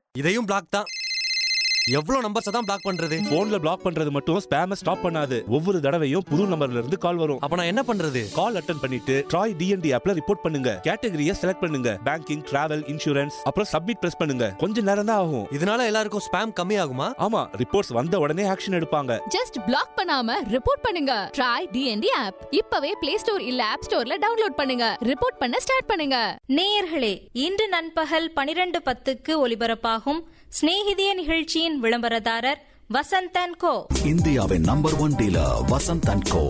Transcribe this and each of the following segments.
இதையும் பிளாக் தான் எவ்வளவு நம்பர்ஸ் தான் பிளாக் பண்றது போன்ல பிளாக் பண்றது மட்டும் ஸ்பேம ஸ்டாப் பண்ணாது ஒவ்வொரு தடவையும் புது நம்பர்ல இருந்து கால் வரும் அப்ப நான் என்ன பண்றது கால் அட்டன் பண்ணிட்டு ட்ராய் டிஎன்டி ஆப்ல ரிப்போர்ட் பண்ணுங்க கேட்டகரியை செலக்ட் பண்ணுங்க பேங்கிங் டிராவல் இன்சூரன்ஸ் அப்புறம் சப்மிட் பிரஸ் பண்ணுங்க கொஞ்ச நேரம் தான் ஆகும் இதனால எல்லாருக்கும் ஸ்பேம் கம்மி ஆகுமா ஆமா ரிப்போர்ட்ஸ் வந்த உடனே ஆக்ஷன் எடுப்பாங்க ஜஸ்ட் பிளாக் பண்ணாம ரிப்போர்ட் பண்ணுங்க ட்ரை டிஎன்டி ஆப் இப்பவே பிளே ஸ்டோர் இல்ல ஆப் ஸ்டோர்ல டவுன்லோட் பண்ணுங்க ரிப்போர்ட் பண்ண ஸ்டார்ட் பண்ணுங்க நேயர்களே இன்று நண்பகல் பனிரெண்டு பத்துக்கு ஒலிபரப்பாகும் சிநேகிதிய நிகழ்ச்சியின் விளம்பரதாரர் வசந்தன் கோ இந்தியாவின் number one dealer Vasanth and co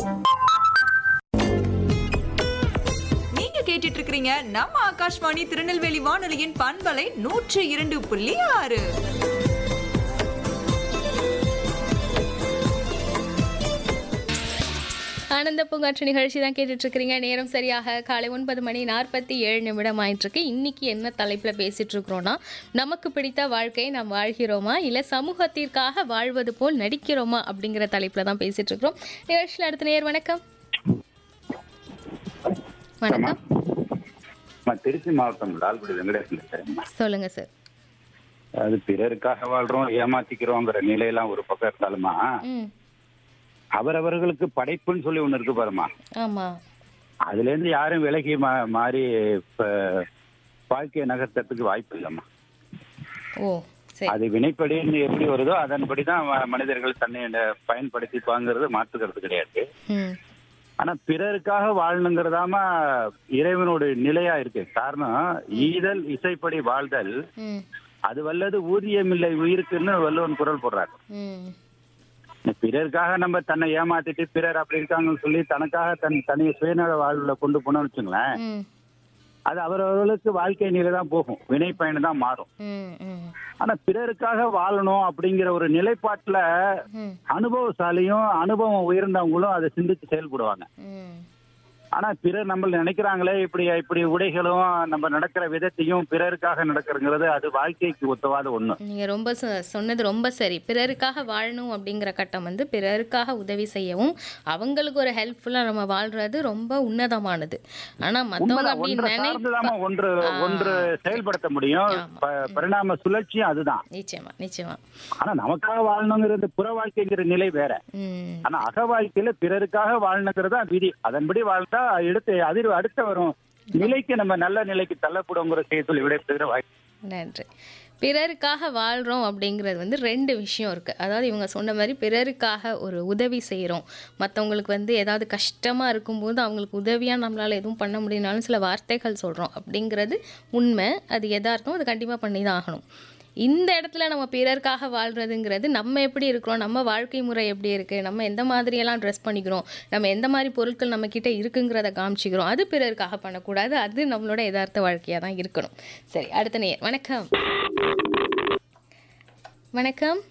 நீங்க கேட்டுட்டு இருக்கிறீங்க நம்ம ஆகாஷ்வாணி திருநெல்வேலி வானொலியின் பண்பலை நூற்றி இரண்டு புள்ளி ஆறு ஆனந்த பூங்காற்று நிகழ்ச்சி தான் கேட்டுட்டு இருக்கிறீங்க நேரம் சரியாக காலை ஒன்பது மணி நாற்பத்தி ஏழு நிமிடம் ஆயிட்டு இருக்கு இன்னைக்கு என்ன தலைப்புல பேசிட்டு இருக்கிறோம்னா நமக்கு பிடித்த வாழ்க்கையை நாம் வாழ்கிறோமா இல்ல சமூகத்திற்காக வாழ்வது போல் நடிக்கிறோமா அப்படிங்கிற தலைப்புல தான் பேசிட்டு இருக்கிறோம் நிகழ்ச்சியில் அடுத்த நேர் வணக்கம் வணக்கம் நான் திருச்சி மாவட்டம் லால்குடி வெங்கடேசன் பேசுறேன் சொல்லுங்க சார் அது பிறருக்காக வாழ்றோம் ஏமாத்திக்கிறோங்கிற நிலையெல்லாம் ஒரு பக்கம் இருந்தாலுமா ம் அவரவர்களுக்கு படைப்புன்னு சொல்லி ஒண்ணு இருக்கு பாருமா ஆமா அதுல இருந்து யாரும் விலகி மா- மாறி இப்ப வாழ்க்கையை நகர்த்தறதுக்கு வாய்ப்பு இல்லைம்மா ஓ சரி அது வினைப்படின்னு எப்படி வருதோ அதன்படிதான் ம- மனிதர்கள் தன்னை ந- பயன்படுத்திப்பாங்கிறது மாற்றுக்கிறது கிடையாது ம் ஆனா பிறருக்காக வாழணுங்கிறதாம இறைவனோட நிலையா இருக்கு காரணம் ஈதல் இசைப்படி வாழ்தல் ம் அது வல்லது ஊதியமில்லை உயிருக்குன்னு வள்ளுவன் குரல் போடுறாரு ம் பிறருக்காக நம்ம தன்னை ஏமாத்திட்டு பிறர் அப்படி இருக்காங்கன்னு சொல்லி தனக்காக தன் தனிய சுயநல வாழ்வுல கொண்டு போனோம்னு வச்சுங்களேன் ம் அது அவரவர்களுக்கு வாழ்க்கை நிலை தான் போகும் வினை பயன் தான் மாறும் ம் ம் ஆனா பிறருக்காக வாழணும் அப்படிங்கிற ஒரு நிலைப்பாட்டுல ம் அனுபவசாலியும் அனுபவம் உயர்ந்தவங்களும் அதை சிந்திச்சு செயல்படுவாங்க ம் ஆனா பிறர் நம்ம நினைக்கிறாங்களே இப்படி இப்படி உடைகளும் நம்ம நடக்கிற விதத்தையும் பிறருக்காக நடக்கிறங்கிறது அது வாழ்க்கைக்கு ஒத்தவாத ஒண்ணு நீங்க ரொம்ப சொ- சொன்னது ரொம்ப சரி பிறருக்காக வாழணும் அப்படிங்கிற கட்டம் வந்து பிறருக்காக உதவி செய்யவும் அவங்களுக்கு ஒரு ஹெல்ப்ஃபுல்லா நம்ம வாழ்றது ரொம்ப உன்னதமானது ஆனா மத்தவங்க உண்மைதான். அப்படி ஒன்றை சார்ந்துதாம்மா நினை ஒன்று ஆ. ஒன்று செயல்படுத்த முடியும் ஆமா. ப- பரிணாம சுழற்சியும் அதுதான் நிச்சயமா நிச்சயமா ஆனா நமக்காக வாழணுங்கிறது புற வாழ்க்கைங்கிற நிலை வேற ம் ஆனா அக வாழ்க்கையில பிறருக்காக வாழணுங்கிறது தான் விதி அதன்படி வாழ்ந்தா அடுத்து அதிர் அடுத்த வரும் நிலைக்கு நம்ம நல்ல நிலைக்கு தள்ளப்படுங்கிற செய்யத்தில் விடைபெறுகிற வாய்ப்பு நன்றி பிறருக்காக வாழ்கிறோம் அப்படிங்கிறது வந்து ரெண்டு விஷயம் இருக்குது அதாவது இவங்க சொன்ன மாதிரி பிறருக்காக ஒரு உதவி செய்கிறோம் மற்றவங்களுக்கு வந்து ஏதாவது கஷ்டமாக இருக்கும்போது அவங்களுக்கு உதவியாக நம்மளால் எதுவும் பண்ண முடியினாலும் சில வார்த்தைகள் சொல்கிறோம் அப்படிங்கிறது உண்மை அது எதார்த்தம் அது கண்டிப்பாக பண்ணி தான் ஆகணும் இந்த இடத்துல நம்ம பிறருக்காக வாழ்கிறதுங்கிறது நம்ம எப்படி இருக்கிறோம் நம்ம வாழ்க்கை முறை எப்படி இருக்குது நம்ம எந்த மாதிரியெல்லாம் ட்ரெஸ் பண்ணிக்கிறோம் நம்ம எந்த மாதிரி பொருட்கள் நம்ம கிட்ட இருக்குங்கிறத காமிச்சிக்கிறோம் அது பிறருக்காக பண்ணக்கூடாது அது நம்மளோட யதார்த்த வாழ்க்கையாக தான் இருக்கணும் சரி அடுத்த நேர் வணக்கம் வணக்கம்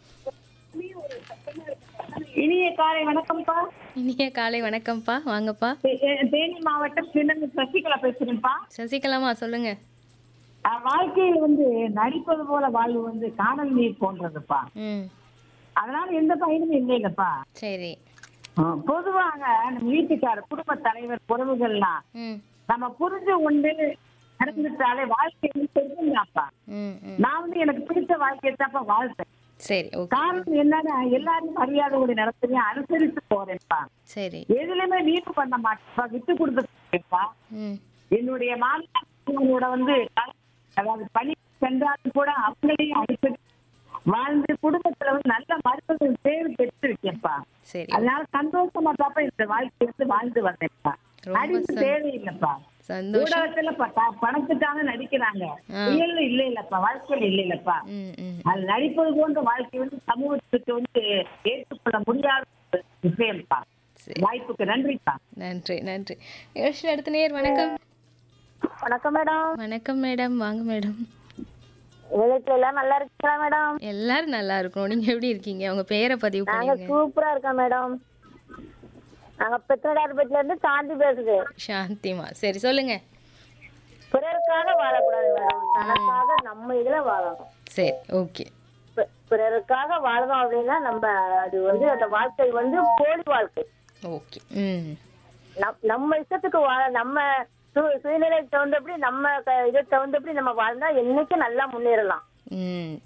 இனிய காலை வணக்கம்ப்பா இனிய காலை வணக்கம்ப்பா வாங்கப்பா தே- தே- தேனி மாவட்டம் சின்னங்க சசிகலா பேசுறேன்ப்பா சசிகலாமா சொல்லுங்க அஹ் வாழ்க்கையில வந்து நடிப்பது போல வாழ்வு வந்து காணல் நீர் போன்றதுப்பா ம் அதனால எந்த பயனும் இல்லைங்கப்பா சரி அஹ் பொதுவாக நம்ம வீட்டுக்கார குடும்ப தலைவர் உறவுகள்லாம் ம் நம்ம புரிஞ்சு கொண்டு நடந்துட்டாலே வாழ்க்கை வந்து தெரிஞ்சுங்கப்பா ம் ம் நான் வந்து எனக்கு பிடிச்ச வாழ்க்கையை தான்ப்பா வாழ்த்தேன் சரி ஓகே காரணம் என்னன்னா எல்லாரும் மரியாதையோட நடத்தையும் அனுசரித்து போறேன்ப்பா சரி எதுலயுமே வீட்டு பண்ண மாட்டேன்ப்பா விட்டு கொடுத்துப்பா ம் என்னுடைய மாமியாரோட வந்து அதாவது பணி சென்றாலும் கூட அவங்களையும் அனுசரித்து வாழ்ந்து குடும்பத்துல வந்து நல்ல மருத்துவ பேர் பெற்று இருக்கேன்ப்பா சரி அதனால சந்தோஷமா தாப்பா இந்த வாழ்க்கை வந்து வாழ்ந்து வந்தேன்ப்பா ரொம்ப நடிப்பு சந்தோஷம். தேவையில்லைப்பா சந்தோஷம் ஊடகத்துல ப- ப- பணத்துக்காக நடிக்கிறாங்க ஆ. ரியல்ல இல்ல இல்லப்பா வாழ்க்கையில இல்ல இல்லப்பா ம் ம் அது நடிப்பது போன்ற வாழ்க்கை வந்து சமூகத்துக்கு வந்து ஏற்றுக்கொள்ள முடியாத ஒரு விஷயம்ப்பா சரி வாய்ப்புக்கு நன்றிப்பா நன்றி நன்றி யோசிச்சு அடுத்த நேர் வணக்கம் வணக்கம் மேடம் வணக்கம் மேடம் வாங்க மேடம் வீட்டுல எல்லாம் நல்லா இருக்கீங்களா மேடம் எல்லாரும் நல்லா இருக்கணும் நீங்க எப்படி இருக்கீங்க உங்க பேரை பதிவு நாங்க பண்ணுங்க சூப்பரா இருக்கோம் மேடம் நாங்க பெத்தனடார்பேட்ல இருந்து சாந்தி பேசுது சாந்திமா சரி சொல்லுங்க பிறருக்காக வாழக்கூடாது மேடம் தனக்காக நம்ம இதுல வாழணும் சரி ஓகே பி- பிறருக்காக வாழணும் அப்படின்னா நம்ம அது வந்து அந்த வாழ்க்கை வந்து போலி வாழ்க்கை ஓகே ம் நம்- நம்ம இஷ்டத்துக்கு வாழ நம்ம சு- சுயநிலை தகுந்தபடி நம்ம க- இதுக்கு தகுந்தபடி நம்ம வாழ்ந்தா என்னைக்கும் நல்லா முன்னேறலாம் ம்